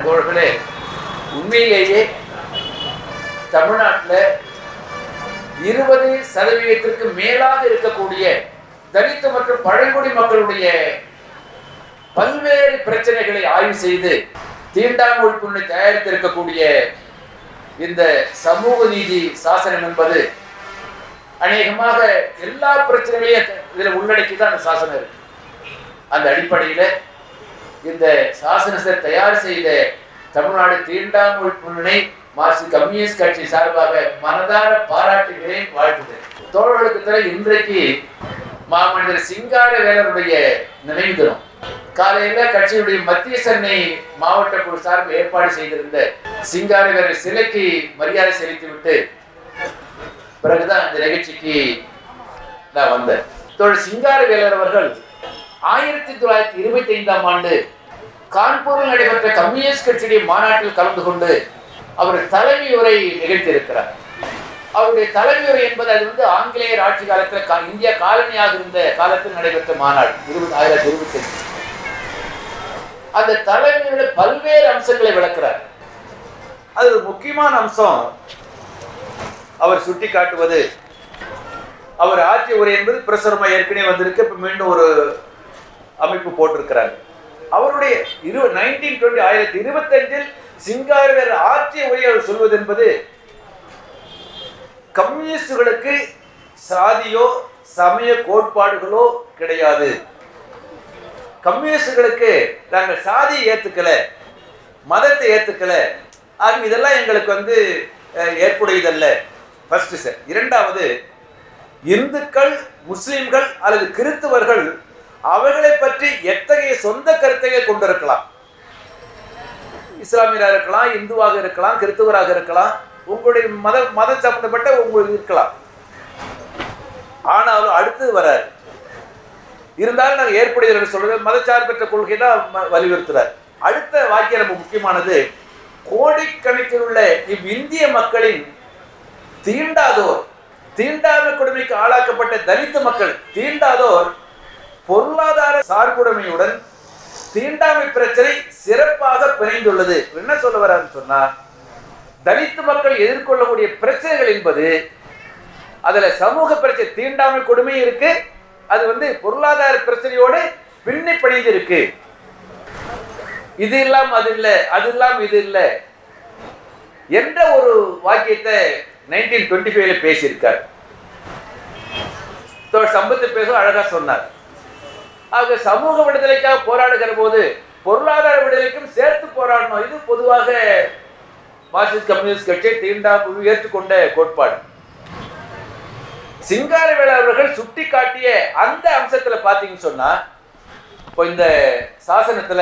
தோழர்களே உண்மையிலேயே தமிழ்நாட்டில் இருபது சதவீதத்திற்கு மேலாக இருக்கக்கூடிய தலித் மற்றும் பழங்குடி மக்களுடைய பல்வேறு பிரச்சனைகளை ஆய்வு செய்து தீண்டாமை ஒழிப்புண்ணை தயாரித்திருக்கக்கூடிய இந்த சமூக நீதி சாசனம் என்பது அநேகமாக எல்லா பிரச்சனைகளையும் இதில் உள்ளடக்கி தான் அந்த சாசனம் இருக்கு அந்த அடிப்படையில் இந்த சாசனத்தை தயார் செய்த தமிழ்நாடு தீண்டாமை ஒழிப்புண்ணை மார்க்சிஸ்ட் கம்யூனிஸ்ட் கட்சி சார்பாக மனதார பாராட்டுகிறேன் வாழ்த்துகிறேன் தோழர்களுக்கு தர இன்றைக்கு மாமனிதர் சிங்கார வேலருடைய நினைவு தினம் காலையில கட்சியுடைய மத்திய சென்னை மாவட்ட குழு சார்பு ஏற்பாடு செய்திருந்த சிங்கார வேலர் சிலைக்கு மரியாதை செலுத்திவிட்டு பிறகுதான் இந்த நிகழ்ச்சிக்கு நான் வந்தேன் தோழர் சிங்கார வேலர் அவர்கள் ஆயிரத்தி தொள்ளாயிரத்தி இருபத்தி ஐந்தாம் ஆண்டு கான்பூரில் நடைபெற்ற கம்யூனிஸ்ட் கட்சியுடைய மாநாட்டில் கலந்து கொண்டு அவர் தலைமை உரை நிகழ்த்தியிருக்கிறார் அவருடைய தலைமை உரை என்பது அது வந்து ஆங்கிலேயர் ஆட்சி காலத்தில் கா- இந்தியா காலனியாக இருந்த காலத்தில் நடைபெற்ற மாநாடு இருபது ஆயிரத்தி இருபத்தி அந்த தலைமையுடைய பல்வேறு அம்சங்களை விளக்குறார் அது ஒரு முக்கியமான அம்சம் அவர் சுட்டி காட்டுவது அவர் ஆட்சி உரை என்பது பிரசுரமா ஏற்கனவே வந்திருக்கு இப்ப மீண்டும் ஒரு அமைப்பு போட்டிருக்கிறாங்க அவருடைய இரு நைன்டீன் டுவெண்ட்டி ஆயிரத்தி இருபத்தஞ்சில் சிங்காரவேர் ஆட்சி உரை அவர் சொல்வது என்பது கம்யூனிஸ்டுகளுக்கு சாதியோ சமய கோட்பாடுகளோ கிடையாது கம்யூனிஸ்டுகளுக்கு நாங்கள் சாதியை ஏத்துக்கல மதத்தை ஏத்துக்கல ஆக இதெல்லாம் எங்களுக்கு வந்து அஹ், ஏற்புடையதல்ல ஃபர்ஸ்ட் சார் இரண்டாவது இந்துக்கள் முஸ்லிம்கள் அல்லது கிறிஸ்துவர்கள் அவர்களை பற்றி எத்தகைய சொந்த கருத்தையை கொண்டிருக்கலாம் இஸ்லாமியராக இருக்கலாம் இந்துவாக இருக்கலாம் கிறிஸ்துவராக இருக்கலாம் உங்களுடைய மத மத சம்பந்தப்பட்ட உங்களுக்கு இருக்கலாம் ஆனாலும் அடுத்தது வராரு இருந்தாலும் நாங்கள் ஏற்புடையது சொல்றது மதச்சார்பற்ற கொள்கை தான் ம- வலியுறுத்துறார் அடுத்த வாக்கியம் ரொம்ப முக்கியமானது கோடிக்கணக்கில் உள்ள இவ்விந்திய மக்களின் தீண்டாதோர் தீண்டாமை கொடுமைக்கு ஆளாக்கப்பட்ட தலித் மக்கள் தீண்டாதோர் பொருளாதார சார்புடைமையுடன் தீண்டாமை பிரச்சனை சிறப்பாக பிணைந்துள்ளது என்ன சொல்ல வர்றாருன்னு சொன்னா தலித் மக்கள் எதிர்கொள்ளக்கூடிய பிரச்சனைகள் என்பது அதுல சமூக பிரச்சனை தீண்டாமை கொடுமை இருக்கு அது வந்து பொருளாதார பிரச்சனையோடு பின்னி பிணைந்து இருக்கு இது இல்லாம அது இல்லை அது இல்லாம இது இல்லை என்ற ஒரு வாக்கியத்தை நைன்டீன் டுவெண்ட்டி ஃபைவ்ல பேசியிருக்கார் தோழர் சம்பத்து பேச அழகா சொன்னார் ஆக சமூக விடுதலைக்காக போராடுகிற போது பொருளாதார விடுதலைக்கும் சேர்த்து போராடணும் இது பொதுவாக மார்க்சிஸ்ட் கம்யூனிஸ்ட் கட்சி தீண்டா குழு ஏற்றுக்கொண்ட கோட்பாடு சிங்காரவேலு அவர்கள் சுட்டி காட்டிய அந்த அம்சத்துல பாத்தீங்கன்னு சொன்னா இப்போ இந்த சாசனத்துல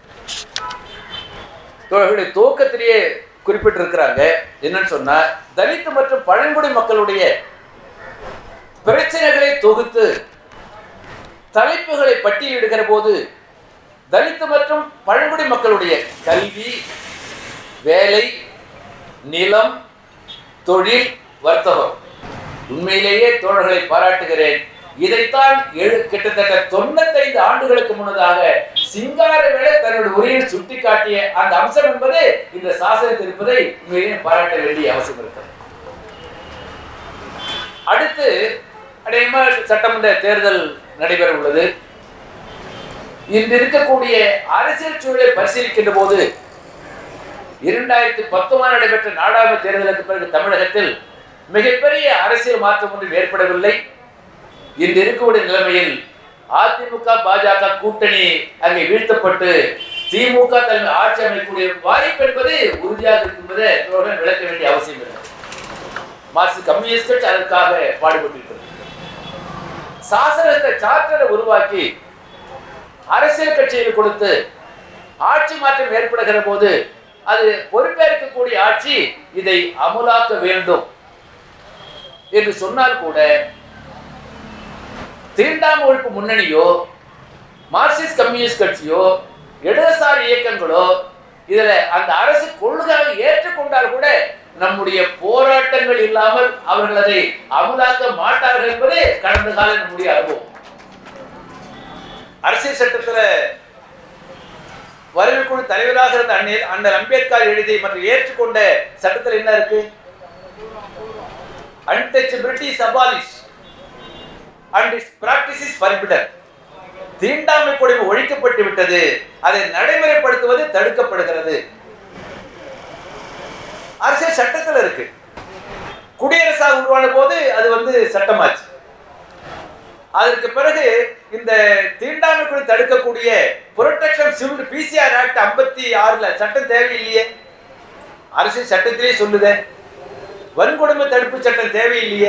தோழர்களுடைய துவக்கத்திலேயே குறிப்பிட்டிருக்கிறாங்க என்னன்னு சொன்னா தலித் மற்றும் பழங்குடி மக்களுடைய பிரச்சனைகளை தொகுத்து தலைப்புகளை பட்டியலிடுகிற போது தலித் மற்றும் பழங்குடி மக்களுடைய கல்வி வேலை நிலம் தொழில் வர்த்தகம் உண்மையிலேயே தோழர்களை பாராட்டுகிறேன் இதைத்தான் எழு கிட்டத்தட்ட தொண்ணூத்தைந்து ஆண்டுகளுக்கு முன்னதாக சிங்காரவேல தன்னுடைய உரையில் சுட்டிக்காட்டிய அந்த அம்சம் என்பது இந்த சாசனத்தில் இருப்பதை உண்மையிலேயே பாராட்ட வேண்டிய அவசியம் இருக்கிறது அடுத்து அநேகமா சட்டமன்ற தேர்தல் நடைபெற உள்ளது இன்று இருக்கக்கூடிய அரசியல் சூழலை பரிசீலிக்கின்ற போது இரண்டாயிரத்தி பத்தொன்பது நடைபெற்ற நாடாளுமன்ற தேர்தலுக்கு பிறகு தமிழகத்தில் மிகப்பெரிய அரசியல் மாற்றம் ஒன்றும் ஏற்படவில்லை இன்று இருக்கக்கூடிய நிலைமையில் அதிமுக பாஜக கூட்டணி அங்கே வீழ்த்தப்பட்டு திமுக தலைமை ஆட்சி அமைக்கக்கூடிய வாய்ப்பு என்பது உறுதியாக இருக்கின்றதை தோழர்கள் விளக்க வேண்டிய அவசியம் இல்லை மார்க்சிஸ்ட் கம்யூனிஸ்ட் கட்சி அதற்காக பாடுபட்டிருக்கிறது சாசனத்தை சார்ட்டரை உருவாக்கி அரசியல் கட்சியில் கொடுத்து ஆட்சி மாற்றம் ஏற்படுகிற போது அது பொறுப்பேற்கக்கூடிய ஆட்சி இதை அமுலாக்க வேண்டும் என்று சொன்னால் கூட தீண்டாமை ஒழிப்பு முன்னணியோ மார்க்சிஸ்ட் கம்யூனிஸ்ட் கட்சியோ இடதுசாரி இயக்கங்களோ இதுல அந்த அரசு கொள்கையாக ஏற்றுக்கொண்டால் கூட நம்முடைய போராட்டங்கள் இல்லாமல் அவர்கள் அதை அமுலாக்க மாட்டார்கள் என்பது கடந்த கால நம்முடைய அனுபவம் அரசியல் சட்டத்துல வரைவு குழு தலைவராக இருந்த அண்ணல் அண்ணல் அம்பேத்கர் எழுதி மற்றும் ஏற்றுக்கொண்ட சட்டத்தில் என்ன இருக்கு untouchability is abolished and its practice is forbidden தீண்டாமை கொடுமை ஒழிக்கப்பட்டு விட்டது அதை நடைமுறைப்படுத்துவது தடுக்கப்படுகிறது அரசியல் சட்டத்தில் இருக்கு குடியரசாக உருவான போது அது வந்து சட்டமாச்சு அதற்கு பிறகு இந்த தீண்டாமை குழு தடுக்கக்கூடிய புரொடெக்ஷன் சிவில் பிசிஆர் ஆக்ட் ஐம்பத்தி ஆறுல சட்டம் தேவையில்லையே அரசியல் சட்டத்திலே சொல்லுதே வன்கொடுமை தடுப்பு சட்டம் தேவையில்லையே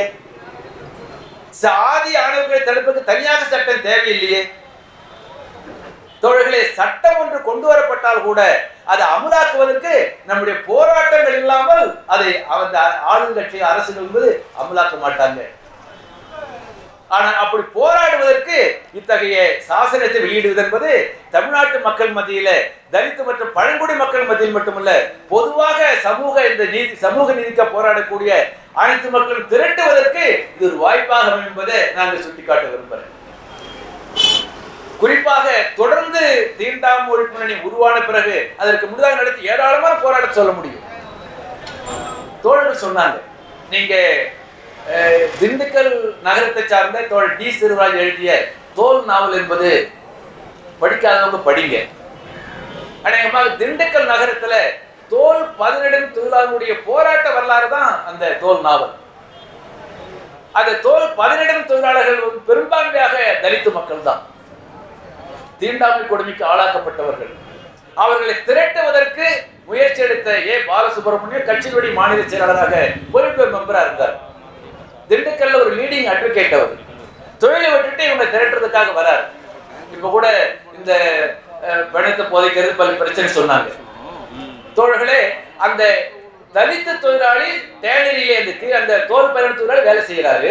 சாதி ஆணவர்களை தடுப்புக்கு தனியாக சட்டம் தேவையில்லையே தோழர்களே சட்டம் ஒன்று கொண்டு வரப்பட்டால் கூட அதை அமலாக்குவதற்கு நம்முடைய போராட்டங்கள் இல்லாமல் அதை அந்த ஆளுங்கட்சி அரசுகள் என்பது அமலாக்க மாட்டாங்க ஆனால் அப்படி போராடுவதற்கு இத்தகைய சாசனத்தை வெளியிடுவது என்பது தமிழ்நாட்டு மக்கள் மத்தியில தலித்து மற்றும் பழங்குடி மக்கள் மத்தியில் மட்டுமல்ல பொதுவாக சமூக இந்த நீதி சமூக நீதிக்க போராடக்கூடிய அனைத்து மக்களும் திரட்டுவதற்கு இது ஒரு வாய்ப்பாக அமையும் என்பதை நாங்கள் சுட்டிக்காட்ட விரும்புகிறேன் குறிப்பாக தொடர்ந்து தீண்டாமை ஒழிப்பு முன்னணி உருவான பிறகு அதற்கு முன்னதாக நடத்தி ஏராளமான போராட்டம் சொல்ல முடியும் தோழர்கள் சொன்னாங்க நீங்க அஹ், திண்டுக்கல் நகரத்தை சார்ந்த தோழர் டி சிறுராஜ் எழுதிய தோல் நாவல் என்பது படிக்காதவங்க படிங்க அநேகமாக திண்டுக்கல் நகரத்துல தோல் பதினெடும் தொழிலாளர்களுடைய போராட்ட வரலாறு தான் அந்த தோல் நாவல் அந்த தோல் பதினெடும் தொழிலாளர்கள் வந்து பெரும்பான்மையாக தலித்து மக்கள் தான் தீண்டாமை கொடுமைக்கு ஆளாக்கப்பட்டவர்கள் அவர்களை திரட்டுவதற்கு முயற்சி எடுத்த ஏ பாலசுப்ரமணியம் கட்சியினுடைய மாநில செயலாளராக பொலிட்பூர் மெம்பரா இருந்தார் திண்டுக்கல்ல ஒரு லீடிங் அட்வொகேட் அவர் தொழிலை விட்டுட்டு இவங்க திரட்டுறதுக்காக வரார் இப்ப கூட இந்த அஹ், பிணத்தை புதைக்கிறது பல பிரச்சனை சொன்னாங்க தோழர்களே அந்த தலித்து தொழிலாளி தேனரியிலே அந்த தீ- அந்த தோல் பயண தொழிலாளி வேலை செய்யறாரு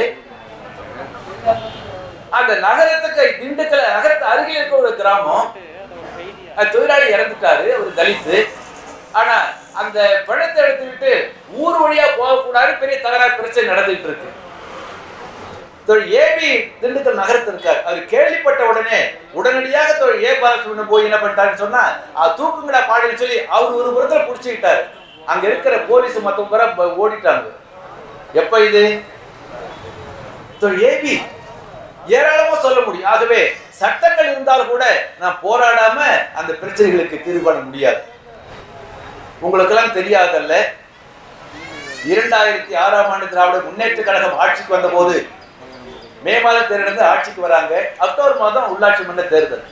அந்த நகரத்துக்கு திண்டுக்கல் நகரத்து அருகில் இருக்க ஒரு கிராமம் அந்த தொழிலாளி இறந்துட்டாரு ஒரு தலித்து ஆனா அந்த பணத்தை எடுத்துக்கிட்டு ஊர் வழியா போகக்கூடாது பெரிய தகராறு பிரச்சனை நடந்துட்டு இருக்கு தொழில் ஏபி திண்டுக்கல் நகரத்தில் இருக்கார் அவர் கேள்விப்பட்ட உடனே உடனடியாக தொழில் ஏ பாலசுப்ரமணியம் போய் என்ன பண்ணிட்டாருன்னு சொன்னா "ஆ, தூக்குங்கடா பாடின்னு சொல்லி அவர் ஒரு புறத்துல புடிச்சுக்கிட்டாரு அங்க இருக்கிற போலீஸ் மத்தவங்க பூரா ப- ஓடிட்டாங்க எப்ப இது ஏபி ஏராளமா சொல்ல முடியும் ஆகவே சட்டங்கள் இருந்தால் கூட நான் போராடாம அந்த பிரச்சனைகளுக்கு தீர்வு காண முடியாது உங்களுக்கெல்லாம் தெரியாதல்ல இரண்டாயிரத்தி ஆறாம் ஆண்டு திராவிட முன்னேற்ற கழகம் ஆட்சிக்கு வந்தபோது மே மாத தேர்தலிருந்து ஆட்சிக்கு வராங்க அக்டோபர் மாதம் உள்ளாட்சி மன்ற தேர்தல்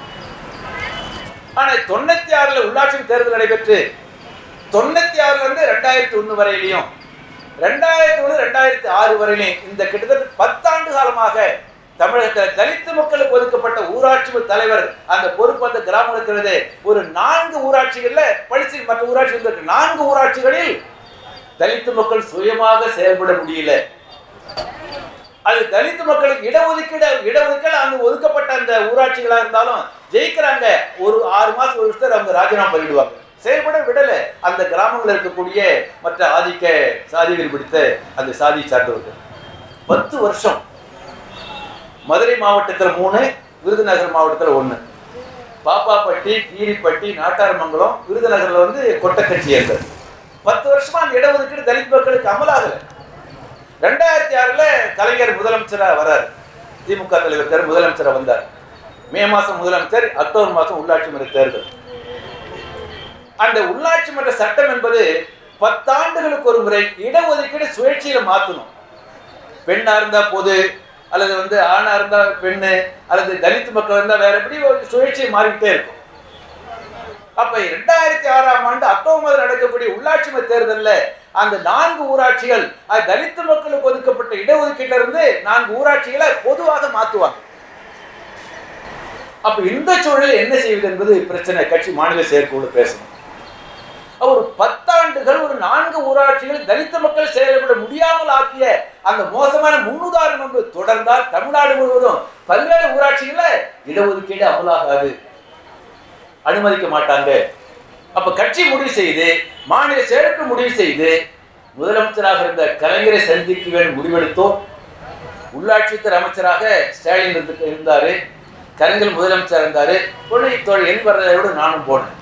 ஆனா தொண்ணூத்தி ஆறுல உள்ளாட்சி தேர்தல் நடைபெற்று தொண்ணூத்தி ஆறுல இருந்து ரெண்டாயிரத்தி ஒண்ணு வரையிலையும் ரெண்டாயிரத்தி ஒண்ணு ரெண்டாயிரத்தி ஆறு வரையிலையும் இந்த கிட்டத்தட்ட பத்தாண்டு காலமாக தமிழகத்தில் தலித்து மக்களுக்கு ஒதுக்கப்பட்ட ஊராட்சி தலைவர் அந்த பொறுப்பு அந்த கிராமம் இருக்கிறது ஒரு நான்கு ஊராட்சிகள்ல படிச்சு மற்ற ஊராட்சி இருக்கு நான்கு ஊராட்சிகளில் தலித்து மக்கள் சுயமாக செயல்பட முடியல அது தலித்து மக்களுக்கு இடஒதுக்கீடு இடஒதுக்கீடு அந்த ஒதுக்கப்பட்ட அந்த ஊராட்சிகளா இருந்தாலும் ஜெயிக்கிறாங்க ஒரு ஆறு மாசம் ஒரு வருஷத்துல அவங்க ராஜினாமா பண்ணிடுவாங்க செயல்பட விடல அந்த கிராமங்களில் இருக்கக்கூடிய மற்ற ஆதிக்க சாதிகள் பிடித்த அந்த சாதி சார்ந்தவர்கள் பத்து வருஷம் மதுரை மாவட்டத்தில் மூணு விருதுநகர் மாவட்டத்தில் ஒன்று பாப்பாப்பட்டி கீரிப்பட்டி நாட்டார்மங்கலம் விருதுநகர்ல வந்து கொட்டக்கட்சி இருந்தது பத்து வருஷமா அந்த இடஒதுக்கீடு தலித் மக்களுக்கு அமலாகல ரெண்டாயிரத்தி ஆறுல கலைஞர் முதலமைச்சரா வரார் திமுக தலைவர் தேர் முதலமைச்சரா வந்தார் மே மாசம் முதலமைச்சர் அக்டோபர் மாசம் உள்ளாட்சி மன்ற தேர்தல் அந்த உள்ளாட்சி மன்ற சட்டம் என்பது பத்தாண்டுகளுக்கு ஒரு முறை இடஒதுக்கீடு சுழற்சியில மாத்தணும் பெண்ணா இருந்தா பொது அல்லது வந்து ஆணா இருந்தா பெண்ணு அல்லது தலித் மக்கள் இருந்தா வேற எப்படி ஒரு சுழற்சி மாறிக்கிட்டே இருக்கும் அப்ப இரண்டாயிரத்தி ஆறாம் ஆண்டு அக்டோபர் மாதம் நடக்கக்கூடிய உள்ளாட்சி மன்ற தேர்தல்ல அந்த நான்கு ஊராட்சிகள் அது தலித்து மக்களுக்கு ஒதுக்கப்பட்ட இடஒதுக்கீட்டுல இருந்து நான்கு ஊராட்சிகளை பொதுவாக மாத்துவாங்க அப்ப இந்த சூழலில் என்ன செய்வது என்பது பிரச்சனை கட்சி மாநில செயற்குழு பேசணும் ஒரு பத்தாண்டுகள் ஒரு நான்கு ஊராட்சிகள் தலித்த மக்கள் செயல்பட முடியாமல் ஆக்கிய அந்த மோசமான முன்னுதாரணம் என்று தொடர்ந்தால் தமிழ்நாடு முழுவதும் பல்வேறு ஊராட்சிகள்ல இடஒதுக்கீடு அமலாகாது அனுமதிக்க மாட்டாங்க அப்ப கட்சி முடிவு செய்து மாநில செயற்கு முடிவு செய்து முதலமைச்சராக இருந்த கலைஞரை சந்திக்க வேண்டும் முடிவெடுத்தோம் உள்ளாட்சித்துறை அமைச்சராக ஸ்டாலின் இருந்து- இருந்தாரு கலைஞர் முதலமைச்சர் இருந்தாரு பொண்ணை தோழி என் வர்றதை விட நானும் போனேன்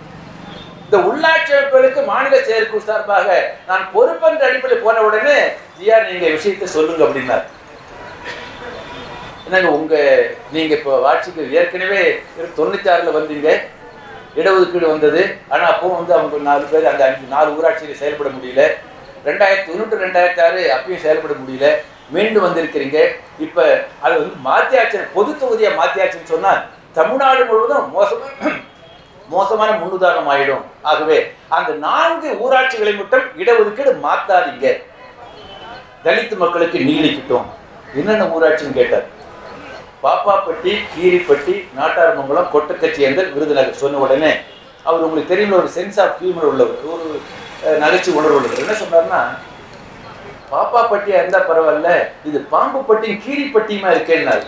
இந்த உள்ளாட்சி அமைப்புகளுக்கு மாநில செயற்குழு சார்பாக நான் பொறுப்பென்ற அடிப்படையில் போன உடனே ஜிஆர் நீங்க விஷயத்தை சொல்லுங்க அப்படின்னார் என்னங்க உங்க நீங்க இப்போ ஆட்சிக்கு ஏற்கனவே தொண்ணூத்தி ஆறுல வந்தீங்க இடஒதுக்கீடு வந்தது ஆனா அப்போ வந்து அவங்க நாலு பேர் அந்த அஞ்சு நாலு ஊராட்சியில் செயல்பட முடியல ரெண்டாயிரத்தி தொண்ணூற்றி ரெண்டாயிரத்தி ஆறு அப்பயும் செயல்பட முடியல மீண்டும் வந்திருக்கிறீங்க இப்ப அது வந்து மாத்தியாச்சு பொது தொகுதியை மாத்தியாச்சுன்னு சொன்னா தமிழ்நாடு முழுவதும் மோசமான மோசமான முன்னுதாரணம் ஆயிடும் ஆகவே அந்த நான்கு ஊராட்சிகளை மட்டும் இடஒதுக்கீடு மாத்தாதீங்க தலித் மக்களுக்கு நீடிக்கட்டும் என்னென்ன ஊராட்சின்னு கேட்டார் பாப்பாப்பட்டி கீரிப்பட்டி நாட்டார்மங்கலம் கொட்டக்கச்சியந்தர் விருதுநகர் சொன்ன உடனே அவர் உங்களுக்கு தெரியும் ஒரு சென்ஸ் ஆஃப் ஹியூமர் உள்ளவர் ஒரு அஹ், நகைச்சுவை உணர்வு உள்ளவர் என்ன சொன்னார்னா பாப்பாப்பட்டியா இருந்தா பரவாயில்ல இது பாம்புப்பட்டியும் கீரிப்பட்டியுமா இருக்கேன்னாரு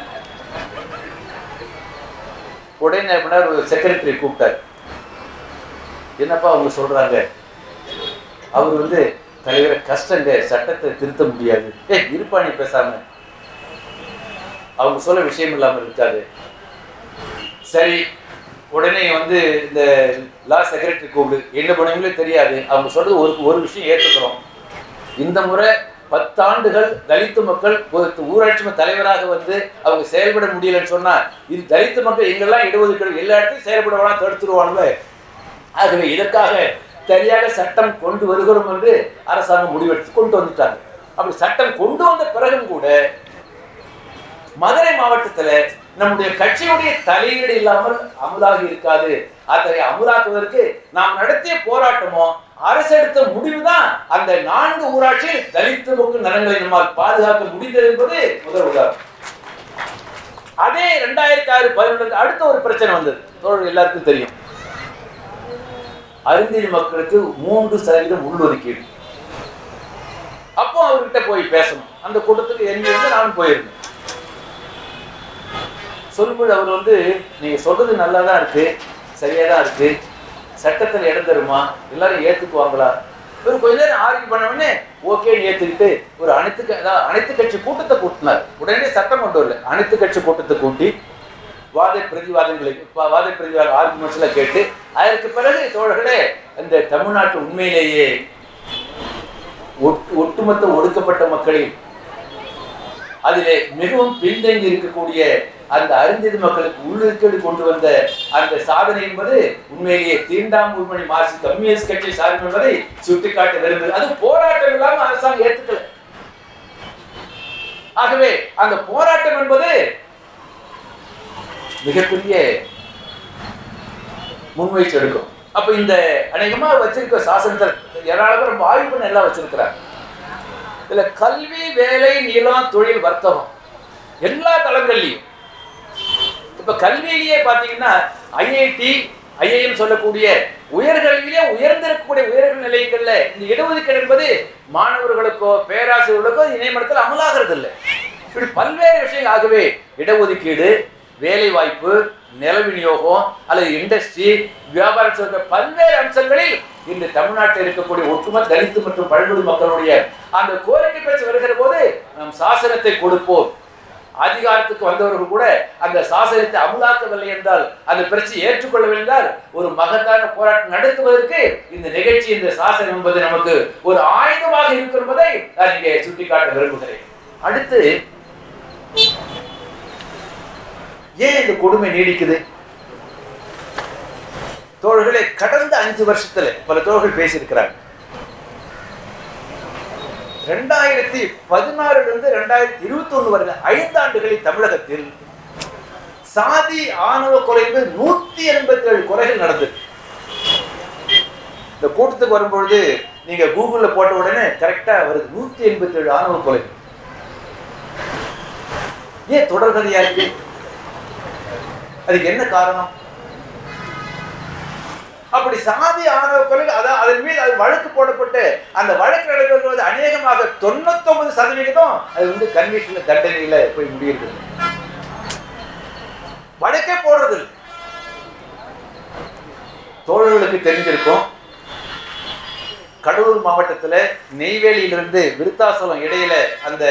உடனே என்ன பண்ணார் ஒரு செக்ரட்டரி கூப்பிட்டார் என்னப்பா அவங்க சொல்றாங்க அவர் வந்து தலைவரை கஷ்டங்க சட்டத்தை திருத்த முடியாது ஏ இருப்பா நீ பேசாம அவங்க சொல்ல விஷயம் இல்லாமல் இருக்காது சரி உடனே வந்து இந்த லா செக்ரட்டரி கூப்பிடு என்ன பண்ணுவீங்களோ தெரியாது அவங்க சொல்றது ஒரு ஒரு விஷயம் ஏற்றுக்கிறோம் இந்த முறை பத்தாண்டுகள் தலித்து மக்கள் ஒரு ஊராட்சி மன்ற தலைவராக வந்து அவங்க செயல்பட முடியலன்னு சொன்னா இது தலித்து மக்கள் எங்கெல்லாம் இடஒதுக்கீடு எல்லா இடத்துலையும் செயல்பட வேணாம் தடுத்துருவானுங்க ஆகவே இதற்காக சரியாக சட்டம் கொண்டு வருகிறோம் என்று அரசாங்கம் முடிவெடுத்து கொண்டு வந்துட்டாங்க அப்படி சட்டம் கொண்டு வந்த பிறகும் கூட மதுரை மாவட்டத்துல நம்முடைய கட்சியுடைய தலையீடு இல்லாமல் அமுலாகி இருக்காது அத்தகைய அமுலாக்குவதற்கு நாம் நடத்திய போராட்டமோ அரசு எடுத்த முடிவுதான் அந்த நான்கு ஊராட்சியில் தலித்து மக்கள் நலன்களை நம்மால் பாதுகாக்க முடிந்தது என்பது முதல் உதாரணம் அதே ரெண்டாயிரத்தி ஆறு பதினொன்று அடுத்த ஒரு பிரச்சனை வந்தது தோழர்கள் எல்லாருக்கும் தெரியும் அருந்திரி மக்களுக்கு மூன்று சதவீதம் உள்ளொதுக்கீடு அப்போ அவர்கிட்ட போய் பேசணும் அந்த கூட்டத்துக்கு என்ன வந்து நானும் போயிருந்தேன் சொல்லும்போது அவர் வந்து நீங்க சொல்றது நல்லா தான் இருக்கு சரியா தான் இருக்கு சட்டத்தில் இடம் தருமா எல்லாரும் ஏத்துக்குவாங்களா இவர் கொஞ்ச நேரம் ஆர்கியூ பண்ண உடனே ஓகேன்னு ஏத்துக்கிட்டு ஒரு அனைத்து க- அதாவது அனைத்து கட்சி கூட்டத்தை கூட்டினார் உடனே சட்டம் கொண்டு வரல அனைத்து கட்சி கூட்டத்தை கூட்டி வாத பிரதிவாதங்களை வா- வாத பிரதிவாத ஆர்குமெண்ட்ஸ் எல்லாம் கேட்டு அதற்கு பிறகு தோழர்களே இந்த தமிழ்நாட்டு உண்மையிலேயே ஒட்டு ஒட்டுமொத்த ஒடுக்கப்பட்ட மக்களில் அதிலே மிகவும் பின்தங்கி இருக்கக்கூடிய அந்த அருந்ததி மக்களுக்கு உள்ளுக்கீடு கொண்டு வந்த அந்த சாதனை என்பது உண்மையிலேயே தீண்டாமூர்மணி மார்க்சிஸ்ட் கம்யூனிஸ்ட் கட்சி சாதனை என்பதை சுட்டிக்காட்ட விரும்புது அது போராட்டம் இல்லாம அரசாங்கம் ஏத்துக்கல ஆகவே அந்த போராட்டம் என்பது மிகப்பெரிய முன்முயற்சி எடுக்கும் அப்ப இந்த அநேகமா வச்சிருக்க சாசனத்தில் ஏராளமாக ரொம்ப ஆய்வு பண்ண எல்லாம் வச்சிருக்கிறாங்க இதுல கல்வி வேலை நிலம் தொழில் வர்த்தகம் எல்லா தளங்கள்லையும் இப்ப கல்வியிலேயே பாத்தீங்கன்னா ஐஐடி ஐஐஎம் சொல்லக்கூடிய உயர்கல்வியிலே உயர்ந்திருக்கக்கூடிய உயர்கல்வி நிலையங்கள்ல இந்த இடஒதுக்கீடு என்பது மாணவர்களுக்கோ பேராசிரியர்களுக்கோ இணையமடத்தில் அமலாகிறது இல்லை இப்படி பல்வேறு விஷயங்கள் ஆகவே இடஒதுக்கீடு வேலை வாய்ப்பு நில விநியோகம் அல்லது இண்டஸ்ட்ரி வியாபாரம் சொல்ற பல்வேறு அம்சங்களில் இன்று தமிழ்நாட்டில் இருக்கக்கூடிய ஒட்டுமொத்த தலித்து மற்றும் பழங்குடி மக்களுடைய அந்த கோரிக்கை பேச்சு வருகிற போது நாம் சாசனத்தை கொடுப்போம் அதிகாரத்துக்கு வந்தவர்கள் கூட அந்த சாசனத்தை அமுலாக்கவில்லை என்றால் அந்த பிரச்சனை ஏற்றுக்கொள்ளவில்லை என்றால் ஒரு மகத்தான போராட்டம் நடத்துவதற்கு இந்த நிகழ்ச்சி இந்த சாசனம் என்பது நமக்கு ஒரு ஆயுதமாக இருக்கும் என்பதை நான் இங்கே சுட்டிக்காட்ட விரும்புகிறேன் அடுத்து ஏன் இந்த கொடுமை நீடிக்குது தோழர்களே கடந்த அஞ்சு வருஷத்துல பல தோழர்கள் பேசியிருக்கிறாங்க ரெண்டாயிரத்தி பதினாறுல இருந்து ரெண்டாயிரத்தி இருபத்தி ஒண்ணு வரை ஐந்து ஆண்டுகளில் தமிழகத்தில் சாதி ஆணவ கொலைகள் நூத்தி எண்பத்தி ஏழு கொலைகள் நடந்தது இந்த கூட்டத்துக்கு வரும்பொழுது நீங்க கூகுள்ல போட்ட உடனே கரெக்டா வருது நூத்தி எண்பத்தி ஏழு ஆணவ கொலைகள் ஏன் தொடர்கதையா இருக்கு அதுக்கு என்ன காரணம் அப்படி சாதி ஆணவ கொலை அதான் அதன் மீது அது வழக்கு போடப்பட்டு அந்த வழக்கு நடைபெறுவது அநேகமாக தொண்ணூத்தொன்பது சதவிகிதம் அது வந்து கன்வீஷன்ல தண்டனையில போய் முடியுது வழக்கே போடுறது இல்லை. தோழர்களுக்கு தெரிஞ்சிருக்கும் கடலூர் மாவட்டத்துல நெய்வேலியிலிருந்து விருத்தாசலம் இடையில அந்த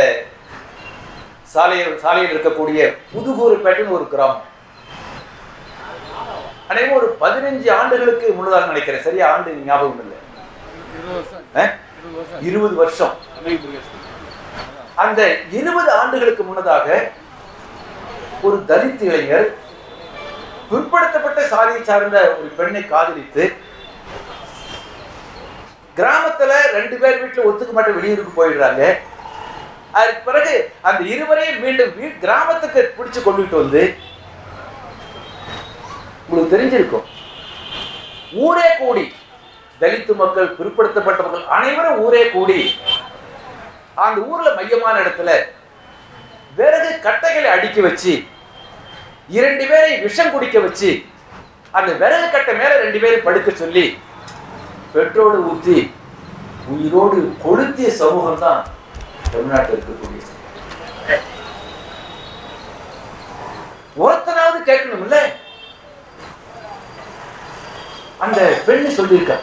சாலையில் சாலையில் இருக்கக்கூடிய புதுகூறுப்பேட்டைன்னு ஒரு கிராமம் அநேகமாக ஒரு பதினஞ்சு ஆண்டுகளுக்கு முன்னதாக நினைக்கிறேன் சரியா ஆண்டு ஞாபகம் இல்லை இருபது வருஷம் அஹ்? இருபது வருஷம் இருபது வருஷம் அன்னைக்கு முருகேஷ் அந்த இருபது ஆண்டுகளுக்கு முன்னதாக ஒரு தலித் இளைஞர் பிற்படுத்தப்பட்ட சாதியை சார்ந்த ஒரு பெண்ணை காதலித்து கிராமத்துல ரெண்டு பேர் வீட்டுல ஒத்துக்க மாட்ட வெளியூருக்கு போயிடுறாங்க அதுக்கு பிறகு அந்த இருவரையும் மீண்டும் வீ கிராமத்துக்கு பிடிச்சு கொண்டுட்டு வந்து உங்களுக்கு தெரிஞ்சிருக்கும் ஊரே கூடி தலித்து மக்கள் பிற்படுத்தப்பட்ட மக்கள் அனைவரும் ஊரே கூடி அந்த ஊர்ல மையமான இடத்துல விறகு கட்டைகளை அடுக்கி வச்சு இரண்டு பேரை விஷம் குடிக்க வச்சு அந்த விறகு கட்டை மேல ரெண்டு பேரும் படுக்க சொல்லி பெட்ரோல் ஊற்றி உயிரோடு கொளுத்திய சமூகம் தான் தமிழ்நாட்டில் இருக்கக்கூடிய சமூகம். ஒருத்தனாவது கேட்கணும்ல அந்த பெண்ணு சொல்லியிருக்கா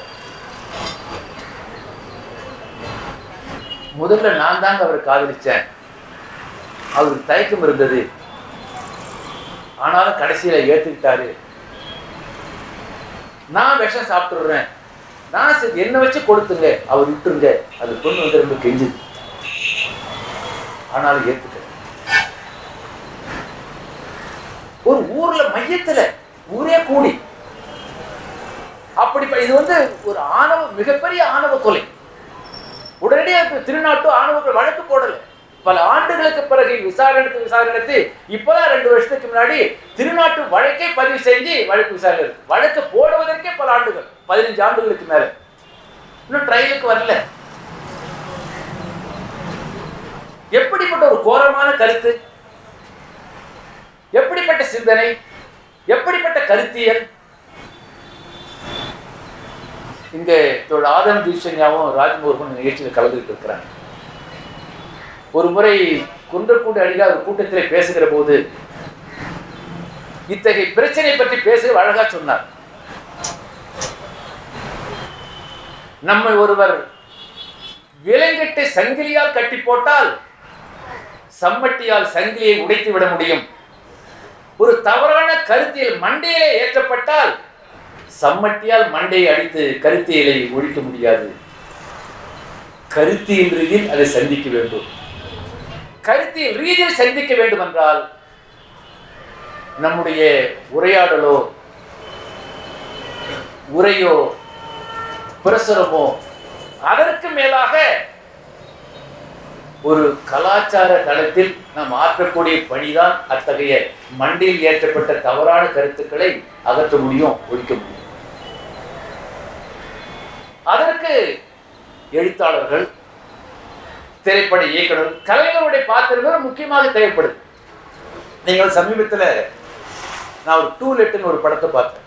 முதல்ல நான் தாங்க அவரை காதலிச்சேன் அவருக்கு தயக்கம் இருந்தது ஆனாலும் கடைசியில ஏத்துக்கிட்டாரு நான் விஷம் சாப்பிட்டுடுறேன் நான் சரி என்ன வச்சு கொடுத்துங்க அவர் விட்டுருங்க அது பொண்ணு வந்து ரொம்ப கெஞ்சுது ஆனாலும் ஏத்துக்க ஒரு ஊர்ல மையத்துல ஊரே கூடி அப்படி ப- இது வந்து ஒரு ஆணவ மிகப்பெரிய ஆணவ கொலை உடனடியாக திருநாட்டு ஆணவ வழக்கு போடல பல ஆண்டுகளுக்கு பிறகு விசாரணை எடுத்து விசாரணை எடுத்து இப்பதான் ரெண்டு வருஷத்துக்கு முன்னாடி திருநாட்டு வழக்கை பதிவு செஞ்சு வழக்கு விசாரணை இருக்கு வழக்கு போடுவதற்கே பல ஆண்டுகள் பதினஞ்சு ஆண்டுகளுக்கு மேல இன்னும் ட்ரையலுக்கு வரல எப்படிப்பட்ட ஒரு கோரமான கருத்து எப்படிப்பட்ட சிந்தனை எப்படிப்பட்ட கருத்தியல் இங்க தோட ஆதம் தீட்சன்யாவும் ராஜ்மோகனும் நிகழ்ச்சியில் கலந்துட்டு இருக்கிறாங்க ஒரு முறை குன்றக்கூடு அடிகார் ஒரு கூட்டத்திலே பேசுகிற போது இத்தகைய பிரச்சனை பற்றி பேச அழகா சொன்னார் நம்மை ஒருவர் விலங்கிட்டு சங்கிலியால் கட்டி போட்டால் சம்மட்டியால் சங்கிலியை உடைத்து விட முடியும் ஒரு தவறான கருத்தியல் மண்டையிலே ஏற்றப்பட்டால் சம்மட்டியால் மண்டையை அடித்து கருத்தியலை ஒழிக்க முடியாது கருத்தியல் ரீதியில் அதை சந்திக்க வேண்டும் கருத்தியல் ரீதியில் சந்திக்க வேண்டும் என்றால் நம்முடைய உரையாடலோ உரையோ பிரசுரமோ அதற்கு மேலாக ஒரு கலாச்சார தளத்தில் நாம் ஆற்றக்கூடிய பணிதான் அத்தகைய மண்டியில் ஏற்றப்பட்ட தவறான கருத்துக்களை அகற்ற முடியும் ஒழிக்க முடியும் அதற்கு எழுத்தாளர்கள் திரைப்பட இயக்குனர் கலைஞருடைய பாத்திரங்கள் முக்கியமாக தேவைப்படுது நீங்கள் சமீபத்தில் நான் ஒரு டூ லெட்டுன்னு ஒரு படத்தை பார்த்தேன்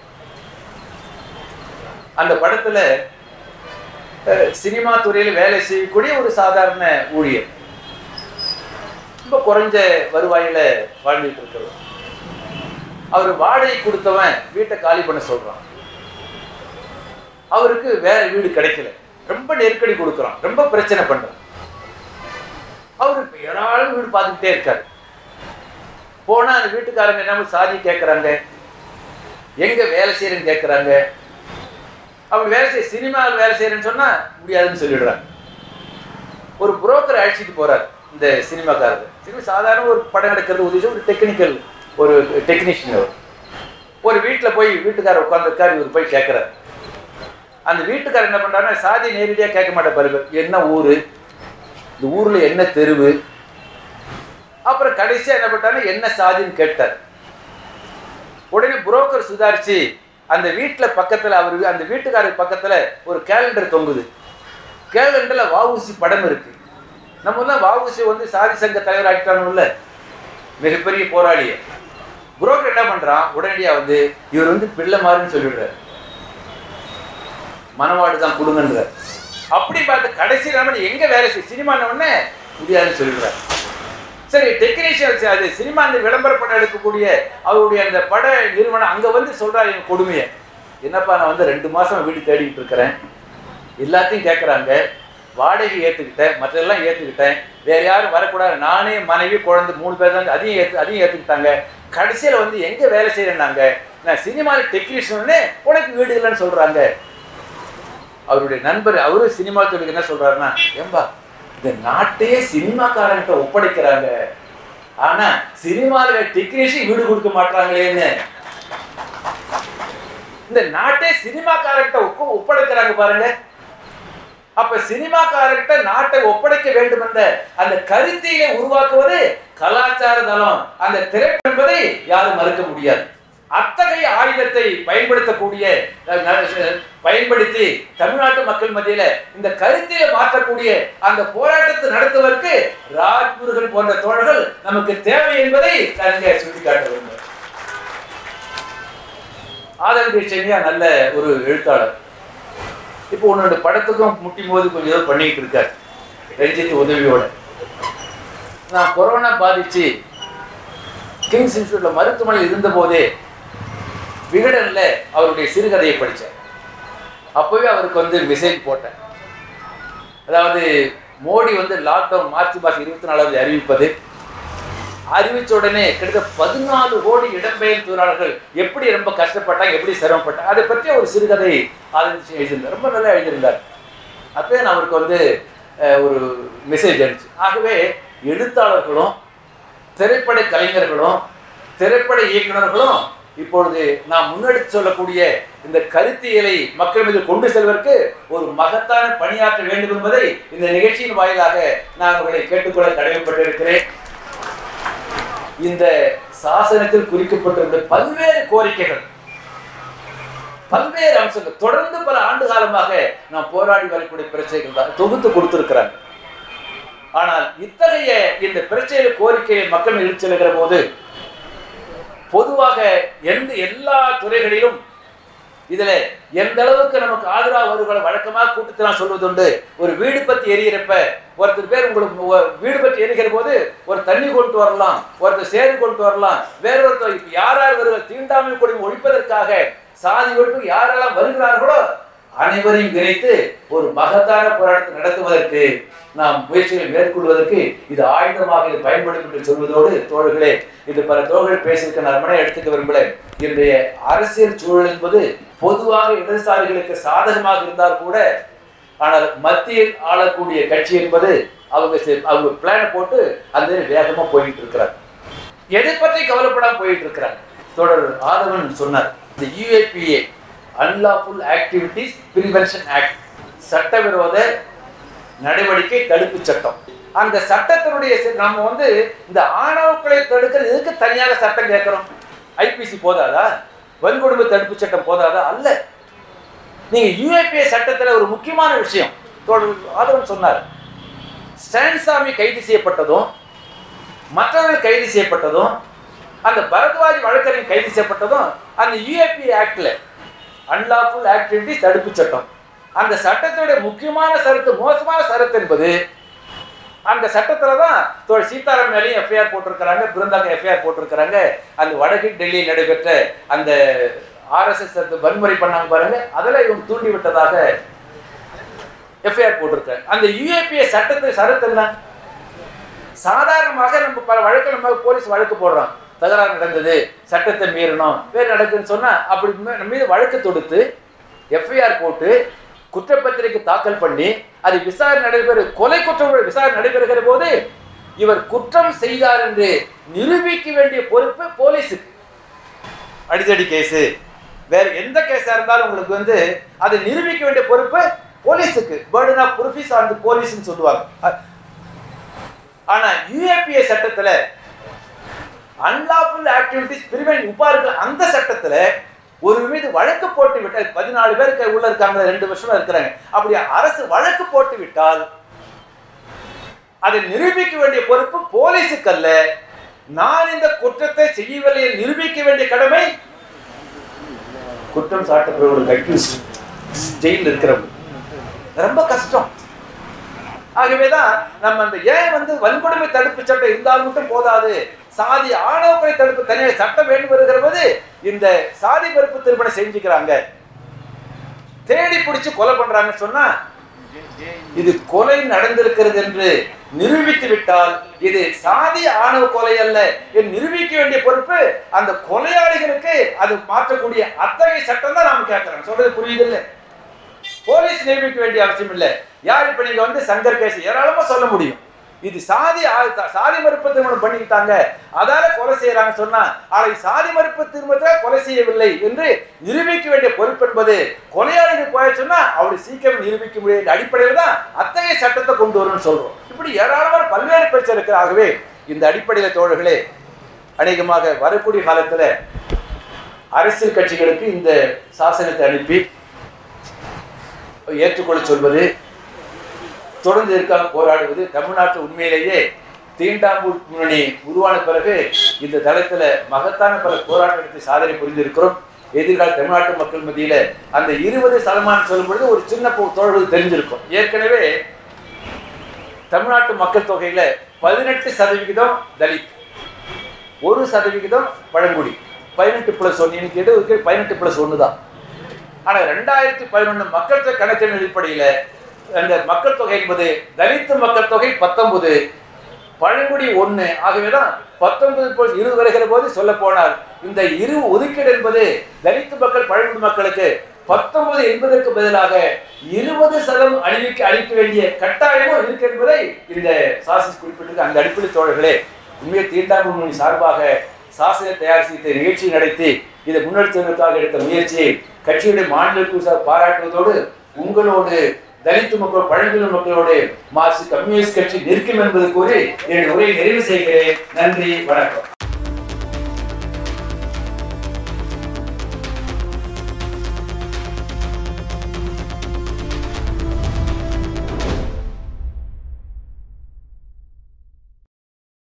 அந்த படத்துல அஹ், சினிமா துறையில் வேலை செய்யக்கூடிய ஒரு சாதாரண ஊழியர் ரொம்ப குறைஞ்ச வருவாயில வாழ்ந்துட்டு இருக்கிறவர் அவர் வாடகை கொடுத்தவன் வீட்டை காலி பண்ண சொல்றான் அவருக்கு வேற வீடு கிடைக்கல ரொம்ப நெருக்கடி கொடுக்குறான் ரொம்ப பிரச்சனை பண்றான் அவர் இப்ப ஏராளம் வீடு பார்த்துக்கிட்டே இருக்காரு போனா அந்த வீட்டுக்காரங்க என்ன சாதி கேட்கறாங்க எங்க வேலை செய்யறேன்னு கேட்கறாங்க அவங்க வேலை செய்ய சினிமாவில் வேலை செய்யறேன்னு சொன்னா முடியாதுன்னு சொல்லிடுறாங்க ஒரு புரோக்கர் அழைச்சிட்டு போறாரு இந்த சினிமாக்காரர் சினிமா சாதாரண ஒரு படம் எடுக்கிறது உதவி ஒரு டெக்னிக்கல் ஒரு டெக்னீஷியன் அவர் ஒரு வீட்டில் போய் வீட்டுக்காரர் உட்காந்துருக்காரு இவர் போய் கேட்குறாரு அந்த வீட்டுக்காரர் என்ன பண்றாருன்னா சாதி நேரடியாக கேட்க மாட்டார் பாருங்க என்ன ஊரு இந்த ஊர்ல என்ன தெருவு அப்புறம் கடைசியா என்ன பண்ணிட்டாருன்னா என்ன சாதின்னு கேட்டார் உடனே புரோக்கர் சுதாரிச்சு அந்த வீட்டுல பக்கத்துல அவர் அந்த வீட்டுக்காரர் பக்கத்துல ஒரு கேலண்டர் தொங்குது கேலண்டர்ல வஉசி படம் இருக்கு நம்ம தான் வஉசி வந்து சாதி சங்க தலைவர் ஆகிட்டானுல்ல மிகப்பெரிய போராளிய புரோக்கர் என்ன பண்றான் உடனடியா வந்து இவர் வந்து பிள்ளை மாறுன்னு சொல்லிடுறாரு மனவாடு தான் கொடுங்கன்றார் அப்படி பார்த்து கடைசி நம்ம எங்க வேலை செய்ய சினிமா உடனே முடியாதுன்னு சொல்லிடுறாரு சரி டெக்னீஷியன் அது சினிமா அந்த விளம்பர படம் எடுக்கக்கூடிய அவருடைய அந்த பட நிறுவனம் அங்க வந்து சொல்றாரு என் கொடுமையை என்னப்பா நான் வந்து ரெண்டு மாசம் வீடு தேடிட்டு இருக்கிறேன் எல்லாத்தையும் கேட்குறாங்க வாடகை ஏற்றுக்கிட்டேன் மற்றதெல்லாம் ஏற்றுக்கிட்டேன் வேற யாரும் வரக்கூடாது நானே மனைவி குழந்தை மூணு பேர் தான் அதையும் ஏற்று அதையும் ஏற்றுக்கிட்டாங்க கடைசியில் வந்து எங்கே வேலை செய்கிறேன்னாங்க நான் சினிமாவில் டெக்னீஷியன் உனக்கு வீடு இல்லைன்னு சொல்றாங்க அவருடைய நண்பர் அவரு சினிமா தொழிலுக்கு என்ன சொல்றாருன்னா ஏம்பா இந்த நாட்டையே சினிமாக்காரங்கிட்ட ஒப்படைக்கிறாங்க ஆனா சினிமாவில் டெக்னீஷியன் வீடு கொடுக்க மாட்டாங்களேன்னு இந்த நாட்டே சினிமாக்காரங்கிட்ட ஒப்ப ஒப்படைக்கிறாங்க பாருங்க அப்ப சினிமாக்காரர்கிட்ட நாட்டை ஒப்படைக்க வேண்டும் என்ற அந்த கருத்திலே உருவாக்குவது கலாச்சார தளம் அந்த திரைப்படம் என்பதை யாரும் மறுக்க முடியாது அத்தகைய ஆயுதத்தை பயன்படுத்தக்கூடிய அஹ், ந- பயன்படுத்தி தமிழ்நாட்டு மக்கள் மத்தியில இந்த கருத்திலே மாற்றக்கூடிய அந்த போராட்டத்தை நடத்துவதற்கு ராஜ்குருகள் போன்ற தோழர்கள் நமக்கு தேவை என்பதை நான் இங்கே சுட்டிக்காட்ட விரும்புகிறேன் ஆதரவு சென்னியா நல்ல ஒரு எழுத்தாளர் இப்போ உன்னோட படத்துக்கும் முட்டி மோதி கொஞ்சம் ஏதோ பண்ணிட்டு இருக்காரு ரஞ்சித் உதவியோட நான் கொரோனா பாதிச்சு கிங்ஸ் இன்ஸ்டியூட்ல மருத்துவமனையில் இருந்த போதே விகடன்ல அவருடைய சிறுகதையை படித்தேன் அப்போவே அவருக்கு வந்து மெசேஜ் போட்டேன் அதாவது மோடி வந்து லாக்டவுன் மார்ச் மாதம் இருபத்தி நாலாவது அறிவிப்பது அறிவிச்ச உடனே கிட்டத்தட்ட பதினாலு கோடி இடம்பெயர் தொழிலாளர்கள் எப்படி ரொம்ப கஷ்டப்பட்டாங்க எப்படி சிரமப்பட்டாங்க அதை பற்றி ஒரு சிறுகதை ஆரம்பிச்சு எழுதியிருந்தார் ரொம்ப நல்லா எழுதியிருந்தார் அப்பவே நான் அவருக்கு வந்து அஹ், ஒரு மெசேஜ் அனுப்பிச்சு ஆகவே எழுத்தாளர்களும் திரைப்பட கலைஞர்களும் திரைப்பட இயக்குனர்களும் இப்பொழுது நாம் முன்னெடுத்து சொல்லக்கூடிய இந்த கருத்தியலை மக்கள் மீது கொண்டு செல்வதற்கு ஒரு மகத்தான பணியாற்ற வேண்டும் என்பதை இந்த நிகழ்ச்சியின் வாயிலாக நான் உங்களை கேட்டுக்கொள்ள கடமைப்பட்டிருக்கிறேன் இந்த சாசனத்தில் குறிக்கப்பட்டிருந்த பல்வேறு கோரிக்கைகள் பல்வேறு அம்சங்கள் தொடர்ந்து பல ஆண்டு காலமாக நாம் போராடி வரக்கூடிய பிரச்சனைகள் தான் தொகுத்து கொடுத்திருக்கிறாங்க ஆனால் இத்தகைய இந்த பிரச்சனை கோரிக்கையை மக்கள் எழுச்செல்கிற போது பொதுவாக எந்த எல்லா துறைகளிலும் இதுல எந்த அளவுக்கு நமக்கு ஆதரவு வருகிற வழக்கமாக கூட்டத்தில் நான் சொல்வதுண்டு ஒரு வீடு பத்தி எரியறப்ப ஒருத்தர் பேர் உங்களுக்கு ஒ- வீடு பற்றி எரிகிற போது ஒரு தண்ணி கொண்டு வரலாம் ஒருத்தர் சேறு கொண்டு வரலாம் வேற ஒருத்தர் இப்ப யார் யார் வருகிற தீண்டாமை கொடுமை ஒழிப்பதற்காக சாதி ஒழிப்பு யாரெல்லாம் வருகிறார்களோ அனைவரையும் இணைத்து ஒரு மகத்தான போராட்டத்தை நடத்துவதற்கு நாம் முயற்சிகளை மேற்கொள்வதற்கு இது ஆயுதமாக இது பயன்படும் என்று சொல்வதோடு தோழர்களே இது பல தோழர்கள் பேசியிருக்க நான் மன எடுத்துக்க விரும்பல இன்றைய அரசியல் சூழல் என்பது பொதுவாக இடதுசாரிகளுக்கு சாதகமாக இருந்தால் கூட ஆனால் மத்தியில் ஆளக்கூடிய கட்சி என்பது அவங்க செ- அவங்க பிளானை போட்டு அந்த வேகமா போயிட்டு இருக்கிறாங்க எதை பற்றி கவலைப்படாம போயிட்டு இருக்கிறாங்க தொடர் ஆதவன் சொன்னார் இந்த UAPA unlawful activities prevention act சட்டவிரோத நடவடிக்கை தடுப்பு சட்டம் அந்த சட்டத்தினுடைய சி- நம்ம வந்து இந்த ஆணவக்களை தடுக்கிறது எதுக்கு தனியாக சட்டம் கேட்கிறோம் ஐபிசி போதாதா வன்கொடுமை தடுப்பு சட்டம் போதாதா அல்ல நீங்க யூஏபிஏ சட்டத்துல ஒரு முக்கியமான விஷயம் தொடர் ஆதவன் சொன்னார் ஸ்டான்சாமி கைது செய்யப்பட்டதும் மற்றவர்கள் கைது செய்யப்பட்டதும் அந்த பரத்வாஜ் வழக்கறிஞர் கைது செய்யப்பட்டதும் அந்த யூஏபி ஆக்ட்ல அன்லாஃபுல் ஆக்டிவிட்டிஸ் தடுப்பு சட்டம் அந்த சட்டத்தோட முக்கியமான சரத்து மோசமான சரத்து என்பது அந்த சட்டத்துல தான் தோழர் சீதாராம் மேலேயும் எஃப்ஐஆர் போட்டிருக்கிறாங்க பிருந்தாங்க எஃப்ஐஆர் போட்டிருக்கிறாங்க அந்த வடக்கு டெல்லியில் நடைபெற்ற அந்த ஆர்எஸ்எஸ் வன்முறை பண்ணாங்க பாருங்க அதில் இவங்க தூண்டி விட்டதாக எஃப்ஐஆர் போட்டிருக்காங்க அந்த யுஏபிஏ சட்டத்தை சரத்து என்ன சாதாரணமாக நம்ம பல வழக்கு நம்ம போலீஸ் வழக்கு போடுறோம் தகராறு நடந்தது சட்டத்தை மீறணும் வேறு நடக்குதுன்னு சொன்னா அப்படி மே- நம்ம மீது வழக்கு தொடுத்து எஃப்ஐஆர் போட்டு குற்றப்பத்திரிக்கை தாக்கல் பண்ணி அது விசாரணை நடைபெற கொலை குற்றம் விசாரணை நடைபெறுகிற போது இவர் குற்றம் செய்தார் என்று நிரூபிக்க வேண்டிய பொறுப்பு போலீஸுக்கு அடிதடி கேஸு வேற எந்த கேஸா இருந்தாலும் உங்களுக்கு வந்து அதை நிரூபிக்க வேண்டிய பொறுப்பு போலீஸுக்கு பேர்டன் ஆஃப் ப்ரூஃபிஸ் ஆன் போலீஸ்னு சொல்லுவாங்க அ- ஆனா யுஏபிஏ சட்டத்துல அன்லாஃபுல் ஆக்டிவிட்டிஸ் பிரிவென்ட் உப்பா இருக்கிற அந்த சட்டத்துல ஒரு மீது வழக்கு போட்டு விட்டால் பதினாலு பேருக்கு உள்ள இருக்காங்க ரெண்டு வருஷமா இருக்கிறாங்க அப்படி அரசு வழக்கு போட்டு விட்டால் அதை நிரூபிக்க வேண்டிய பொறுப்பு போலீஸுக்கு அல்ல நான் இந்த குற்றத்தை செய்யவில்லை என்று நிரூபிக்க வேண்டிய கடமை குற்றம் சாட்டப்படுற அக்யூஸ் ஜெயிலில் இருக்கிறவங்க ரொம்ப கஷ்டம் ஆகவேதான் நம்ம அந்த ஏன் வந்து வன்கொடுமை தடுப்பு சட்டம் இருந்தால் மட்டும் போதாது சாதி ஆணவ தடுப்பு தனியாக சட்டம் வேண்டும் வருகிற போது இந்த சாதி மறுப்பு திருமணம் செஞ்சுக்கிறாங்க தேடி பிடிச்சு கொலை பண்றாங்கன்னு சொன்னா இது கொலை நடந்திருக்கிறது என்று நிரூபித்து விட்டால் இது சாதி ஆணவ கொலை அல்ல என்று நிரூபிக்க வேண்டிய பொறுப்பு அந்த கொலையாளிகளுக்கு அது மாற்றக்கூடிய அத்தகைய சட்டம் தான் நாம கேட்கிறோம் சொல்றது புரியுது இல்ல போலீஸ் நியமிக்க வேண்டிய அவசியம் இல்லை யார் இப்ப நீங்க வந்து சங்கர் கேஸ் ஏராளமா சொல்ல முடியும் இது சாதி ஆ- சாதி மறுப்பு திருமணம் பண்ணிக்கிட்டாங்க அதால கொலை செய்யறாங்க சொன்னா அதை சாதி மறுப்பு திருமணத்தை கொலை செய்யவில்லை என்று நிரூபிக்க வேண்டிய பொறுப்பு என்பது கொலையாளிகள் போய சொன்னா அவரை சீக்கிரம் நிரூபிக்க முடியாத அடிப்படையில் தான் அத்தகைய சட்டத்தை கொண்டு வரணும்னு சொல்றோம் இப்படி ஏராளமான பல்வேறு பிரச்சனை இருக்கு ஆகவே இந்த அடிப்படையில தோழர்களே அநேகமாக வரக்கூடிய காலத்துல அரசியல் கட்சிகளுக்கு இந்த சாசனத்தை அனுப்பி ஏற்றுக்கொள்ள சொல்வது தொடர்ந்து இருக்காக போராடுவது தமிழ்நாட்டில் உண்மையிலேயே தீண்டாம்பூர் முன்னணி உருவான பிறகு இந்த தளத்துல மகத்தான பல போராட்டத்தை சாதனை புரிந்திருக்கிறோம் எதிர்கால தமிழ்நாட்டு மக்கள் மத்தியில அந்த இருபது சதமானம் சொல்லும் பொழுது ஒரு சின்ன போ- தோழர்கள் தெரிஞ்சிருக்கும் ஏற்கனவே தமிழ்நாட்டு மக்கள் தொகையில பதினெட்டு சதவிகிதம் தலித் ஒரு சதவிகிதம் பழங்குடி பதினெட்டு பிளஸ் ஒன்று இன்னைக்கு எடு பதினெட்டு பிளஸ் ஒன்று தான் ஆனா ரெண்டாயிரத்தி பதினொன்று மக்கள் தொகை கணக்கின் அடிப்படையில அந்த மக்கள் தொகை என்பது தலித் மக்கள் தொகை பத்தொன்பது பழங்குடி ஒண்ணு ஆகவேதான் பத்தொன்பது போல் இரு வருகிற போது சொல்ல போனால் இந்த இரு ஒதுக்கீடு என்பது தலித் மக்கள் பழங்குடி மக்களுக்கு பத்தொன்பது என்பதற்கு பதிலாக இருபது சதம் அழிவிக்க அளிக்க வேண்டிய கட்டாயமும் இருக்கு என்பதை இந்த சாசஸ் குறிப்பிட்டிருக்கு அந்த அடிப்படை தோழர்களே உண்மையை தீண்டாமை முன்னணி சார்பாக சாசன தயார் செய்த நிகழ்ச்சி நடத்தி இதை முன்னெடுத்ததற்காக எடுத்த முயற்சியை கட்சியுடைய மாநில குழு சார் பாராட்டுவதோடு உங்களோடு தலித் மக்கள் பழங்குடி மக்களோடு மார்க்சிஸ்ட் கம்யூனிஸ்ட் கட்சி நிற்கும் என்பது கூறி என்னுடைய உரையை நிறைவு செய்கிறேன் நன்றி வணக்கம்